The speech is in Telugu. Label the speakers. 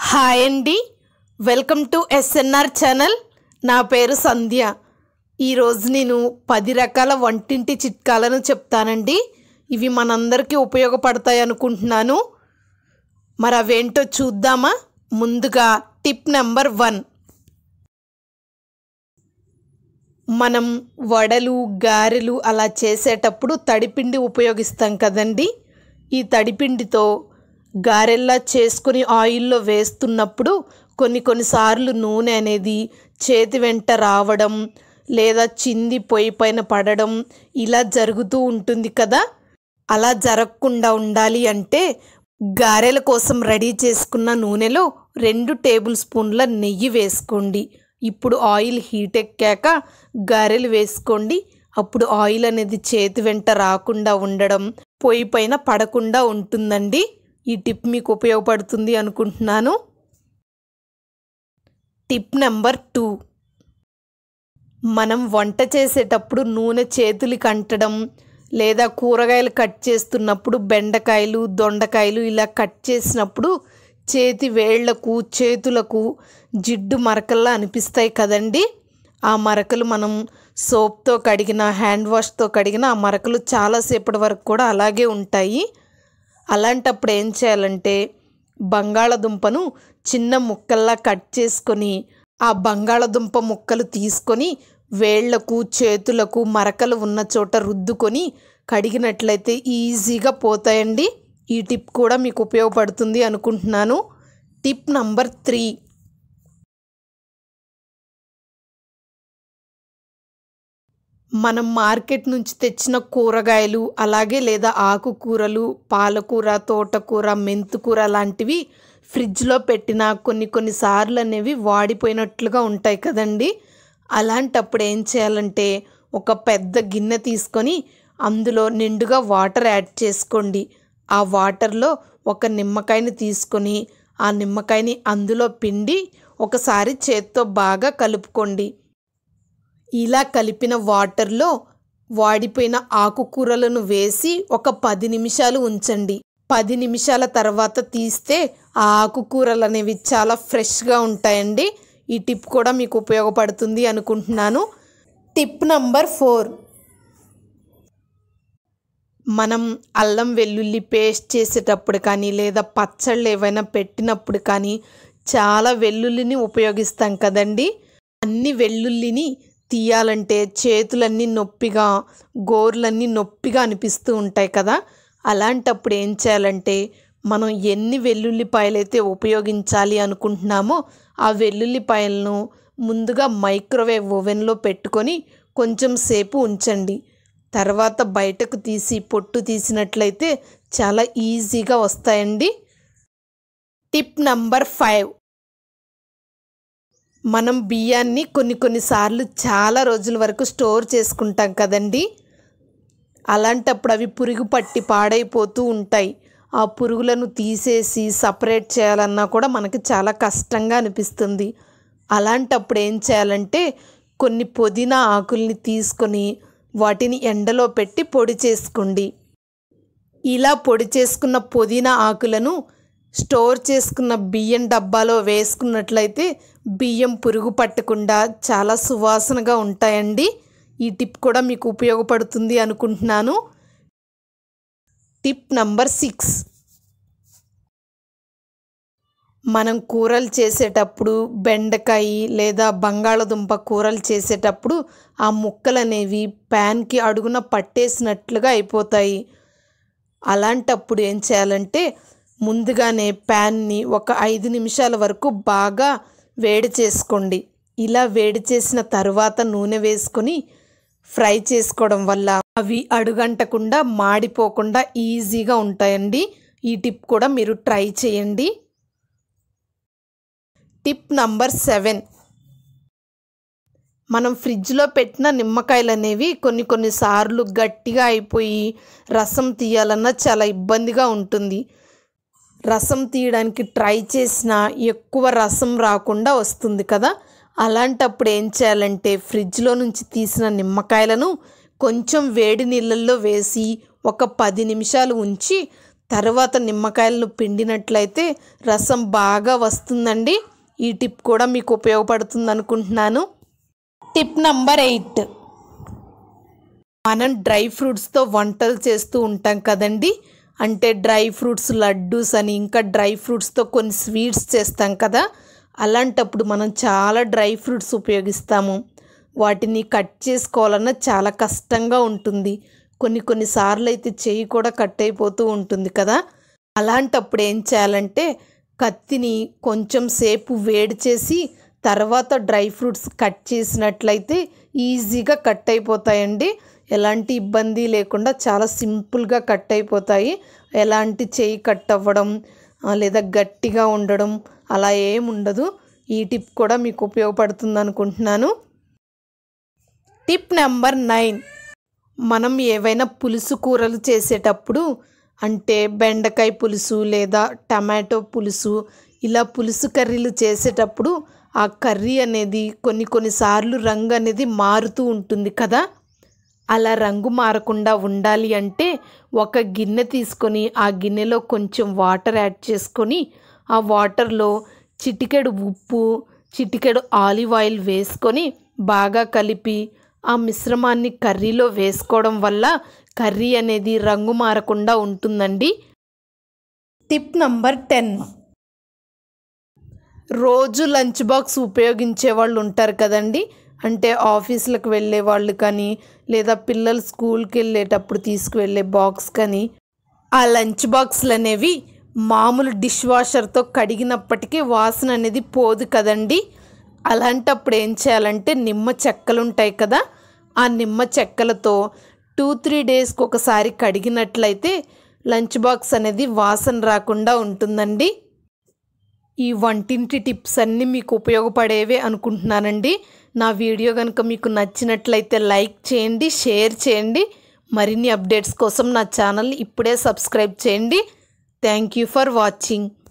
Speaker 1: హాయ్ అండి వెల్కమ్ టు ఎస్ఎన్ఆర్ ఛానల్ నా పేరు సంధ్య ఈరోజు నేను పది రకాల వంటింటి చిట్కాలను చెప్తానండి ఇవి మనందరికీ ఉపయోగపడతాయి అనుకుంటున్నాను మరి అవేంటో చూద్దామా ముందుగా టిప్ నెంబర్ వన్ మనం వడలు గారెలు అలా చేసేటప్పుడు తడిపిండి ఉపయోగిస్తాం కదండి ఈ తడిపిండితో గారెల్లా చేసుకుని ఆయిల్లో వేస్తున్నప్పుడు కొన్ని కొన్నిసార్లు నూనె అనేది చేతి వెంట రావడం లేదా చింది పొయ్యి పైన పడడం ఇలా జరుగుతూ ఉంటుంది కదా అలా జరగకుండా ఉండాలి అంటే గారెల కోసం రెడీ చేసుకున్న నూనెలో రెండు టేబుల్ స్పూన్ల నెయ్యి వేసుకోండి ఇప్పుడు ఆయిల్ హీట్ ఎక్కాక గారెలు వేసుకోండి అప్పుడు ఆయిల్ అనేది చేతి వెంట రాకుండా ఉండడం పొయ్యి పైన పడకుండా ఉంటుందండి ఈ టిప్ మీకు ఉపయోగపడుతుంది అనుకుంటున్నాను టిప్ నెంబర్ టూ మనం వంట చేసేటప్పుడు నూనె చేతులకి అంటడం లేదా కూరగాయలు కట్ చేస్తున్నప్పుడు బెండకాయలు దొండకాయలు ఇలా కట్ చేసినప్పుడు చేతి వేళ్లకు చేతులకు జిడ్డు మరకల్లా అనిపిస్తాయి కదండి ఆ మరకలు మనం సోప్తో కడిగిన హ్యాండ్ వాష్తో కడిగిన ఆ మరకలు చాలాసేపటి వరకు కూడా అలాగే ఉంటాయి అలాంటప్పుడు ఏం చేయాలంటే బంగాళదుంపను చిన్న ముక్కల్లా కట్ చేసుకొని ఆ బంగాళదుంప ముక్కలు తీసుకొని వేళ్లకు చేతులకు మరకలు ఉన్న చోట రుద్దుకొని కడిగినట్లయితే ఈజీగా పోతాయండి ఈ టిప్ కూడా మీకు ఉపయోగపడుతుంది అనుకుంటున్నాను టిప్ నంబర్ త్రీ మనం మార్కెట్ నుంచి తెచ్చిన కూరగాయలు అలాగే లేదా ఆకుకూరలు పాలకూర తోటకూర మెంతుకూర లాంటివి ఫ్రిడ్జ్లో పెట్టిన కొన్ని కొన్ని సార్లు అనేవి వాడిపోయినట్లుగా ఉంటాయి కదండి అలాంటప్పుడు ఏం చేయాలంటే ఒక పెద్ద గిన్నె తీసుకొని అందులో నిండుగా వాటర్ యాడ్ చేసుకోండి ఆ వాటర్లో ఒక నిమ్మకాయని తీసుకొని ఆ నిమ్మకాయని అందులో పిండి ఒకసారి చేత్తో బాగా కలుపుకోండి ఇలా కలిపిన వాటర్లో వాడిపోయిన ఆకుకూరలను వేసి ఒక పది నిమిషాలు ఉంచండి పది నిమిషాల తర్వాత తీస్తే ఆ ఆకుకూరలు అనేవి చాలా ఫ్రెష్గా ఉంటాయండి ఈ టిప్ కూడా మీకు ఉపయోగపడుతుంది అనుకుంటున్నాను టిప్ నంబర్ ఫోర్ మనం అల్లం వెల్లుల్లి పేస్ట్ చేసేటప్పుడు కానీ లేదా పచ్చళ్ళు ఏవైనా పెట్టినప్పుడు కానీ చాలా వెల్లుల్లిని ఉపయోగిస్తాం కదండి అన్ని వెల్లుల్లిని తీయాలంటే చేతులన్నీ నొప్పిగా గోర్లన్నీ నొప్పిగా అనిపిస్తూ ఉంటాయి కదా అలాంటప్పుడు ఏం చేయాలంటే మనం ఎన్ని వెల్లుల్లిపాయలైతే ఉపయోగించాలి అనుకుంటున్నామో ఆ వెల్లుల్లిపాయలను ముందుగా మైక్రోవేవ్ ఓవెన్లో పెట్టుకొని కొంచెం సేపు ఉంచండి తర్వాత బయటకు తీసి పొట్టు తీసినట్లయితే చాలా ఈజీగా వస్తాయండి టిప్ నంబర్ ఫైవ్ మనం బియ్యాన్ని కొన్ని కొన్నిసార్లు చాలా రోజుల వరకు స్టోర్ చేసుకుంటాం కదండి అలాంటప్పుడు అవి పురుగు పట్టి పాడైపోతూ ఉంటాయి ఆ పురుగులను తీసేసి సపరేట్ చేయాలన్నా కూడా మనకి చాలా కష్టంగా అనిపిస్తుంది అలాంటప్పుడు ఏం చేయాలంటే కొన్ని పుదీనా ఆకుల్ని తీసుకొని వాటిని ఎండలో పెట్టి పొడి చేసుకోండి ఇలా పొడి చేసుకున్న పుదీనా ఆకులను స్టోర్ చేసుకున్న బియ్యం డబ్బాలో వేసుకున్నట్లయితే బియ్యం పురుగు పట్టకుండా చాలా సువాసనగా ఉంటాయండి ఈ టిప్ కూడా మీకు ఉపయోగపడుతుంది అనుకుంటున్నాను టిప్ నంబర్ సిక్స్ మనం కూరలు చేసేటప్పుడు బెండకాయ లేదా బంగాళదుంప కూరలు చేసేటప్పుడు ఆ ముక్కలు అనేవి ప్యాన్కి అడుగున పట్టేసినట్లుగా అయిపోతాయి అలాంటప్పుడు ఏం చేయాలంటే ముందుగానే ప్యాన్ని ఒక ఐదు నిమిషాల వరకు బాగా వేడి చేసుకోండి ఇలా వేడి చేసిన తర్వాత నూనె వేసుకొని ఫ్రై చేసుకోవడం వల్ల అవి అడుగంటకుండా మాడిపోకుండా ఈజీగా ఉంటాయండి ఈ టిప్ కూడా మీరు ట్రై చేయండి టిప్ నంబర్ సెవెన్ మనం ఫ్రిడ్జ్లో పెట్టిన నిమ్మకాయలు అనేవి కొన్ని కొన్నిసార్లు గట్టిగా అయిపోయి రసం తీయాలన్నా చాలా ఇబ్బందిగా ఉంటుంది రసం తీయడానికి ట్రై చేసినా ఎక్కువ రసం రాకుండా వస్తుంది కదా అలాంటప్పుడు ఏం చేయాలంటే ఫ్రిడ్జ్లో నుంచి తీసిన నిమ్మకాయలను కొంచెం వేడి నీళ్ళల్లో వేసి ఒక పది నిమిషాలు ఉంచి తర్వాత నిమ్మకాయలను పిండినట్లయితే రసం బాగా వస్తుందండి ఈ టిప్ కూడా మీకు ఉపయోగపడుతుంది అనుకుంటున్నాను టిప్ నంబర్ ఎయిట్ మనం డ్రై ఫ్రూట్స్తో వంటలు చేస్తూ ఉంటాం కదండి అంటే డ్రై ఫ్రూట్స్ లడ్డూస్ అని ఇంకా డ్రై ఫ్రూట్స్తో కొన్ని స్వీట్స్ చేస్తాం కదా అలాంటప్పుడు మనం చాలా డ్రై ఫ్రూట్స్ ఉపయోగిస్తాము వాటిని కట్ చేసుకోవాలన్నా చాలా కష్టంగా ఉంటుంది కొన్ని కొన్నిసార్లు అయితే చెయ్యి కూడా కట్ అయిపోతూ ఉంటుంది కదా అలాంటప్పుడు ఏం చేయాలంటే కత్తిని కొంచెం సేపు వేడి చేసి తర్వాత డ్రై ఫ్రూట్స్ కట్ చేసినట్లయితే ఈజీగా కట్ అయిపోతాయండి ఎలాంటి ఇబ్బంది లేకుండా చాలా సింపుల్గా కట్ అయిపోతాయి ఎలాంటి చేయి కట్ అవ్వడం ఆ, లేదా గట్టిగా ఉండడం అలా ఏం ఉండదు ఈ టిప్ కూడా మీకు ఉపయోగపడుతుంది అనుకుంటున్నాను టిప్ నెంబర్ నైన్ మనం ఏవైనా పులుసు కూరలు చేసేటప్పుడు అంటే బెండకాయ పులుసు లేదా టమాటో పులుసు ఇలా పులుసు కర్రీలు చేసేటప్పుడు ఆ కర్రీ అనేది కొన్ని కొన్నిసార్లు రంగు అనేది మారుతూ ఉంటుంది కదా అలా రంగు మారకుండా ఉండాలి అంటే ఒక గిన్నె తీసుకొని ఆ గిన్నెలో కొంచెం వాటర్ యాడ్ చేసుకొని ఆ వాటర్లో చిటికెడు ఉప్పు చిటికెడు ఆలివ్ ఆయిల్ వేసుకొని బాగా కలిపి ఆ మిశ్రమాన్ని కర్రీలో వేసుకోవడం వల్ల కర్రీ అనేది రంగు మారకుండా ఉంటుందండి టిప్ నంబర్ టెన్ రోజు లంచ్ బాక్స్ ఉపయోగించే వాళ్ళు ఉంటారు కదండి అంటే ఆఫీసులకు వెళ్ళే వాళ్ళు కానీ లేదా పిల్లలు స్కూల్కి వెళ్ళేటప్పుడు తీసుకువెళ్ళే బాక్స్ కానీ ఆ లంచ్ బాక్స్లు అనేవి మామూలు డిష్ వాషర్తో కడిగినప్పటికీ వాసన అనేది పోదు కదండి అలాంటప్పుడు ఏం చేయాలంటే నిమ్మ చెక్కలు ఉంటాయి కదా ఆ నిమ్మ చెక్కలతో టూ త్రీ డేస్కి ఒకసారి కడిగినట్లయితే లంచ్ బాక్స్ అనేది వాసన రాకుండా ఉంటుందండి ఈ వంటింటి టిప్స్ అన్నీ మీకు ఉపయోగపడేవే అనుకుంటున్నానండి నా వీడియో కనుక మీకు నచ్చినట్లయితే లైక్ చేయండి షేర్ చేయండి మరిన్ని అప్డేట్స్ కోసం నా ఛానల్ ఇప్పుడే సబ్స్క్రైబ్ చేయండి థ్యాంక్ యూ ఫర్ వాచింగ్